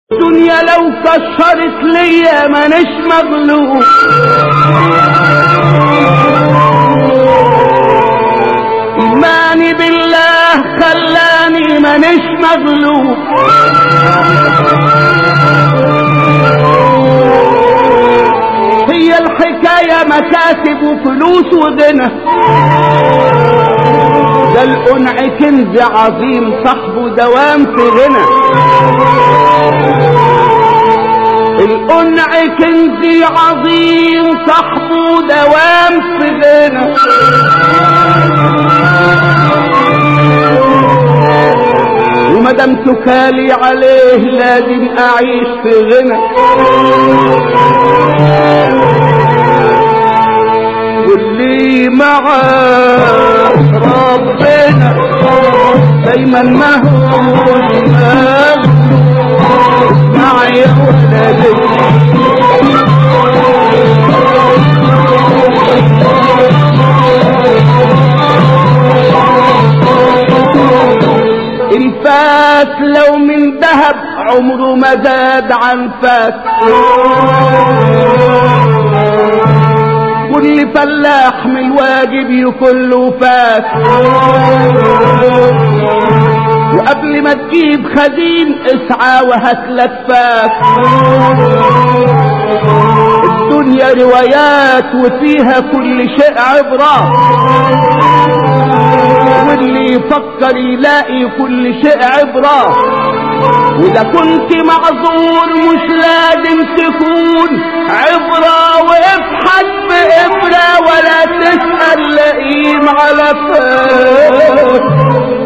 الدنيا لو كشرت ليا مانيش مغلوب ايماني بالله خلاني مانيش مغلوب هي الحكاية مكاسب وفلوس وغنى ده القنع كنز عظيم صاحبه دوام في غنى القنع كنز عظيم صاحبه دوام في غنى ومدام تكالي عليه لازم اعيش في غنى واللي معاه ربنا دايما ما هو معي ولدي الفاس لو من ذهب عمره ما زاد عن فاس كل فلاح من الواجب يكون له فاس وقبل ما تجيب خزين اسعى وهاتلك فاس الدنيا روايات وفيها كل شيء عبرة واللي يفكر يلاقي كل شيء عبرة وإذا كنت معذور مش لازم تكون عبرة وافحت بإبرة ولا تسأل لئيم على فاس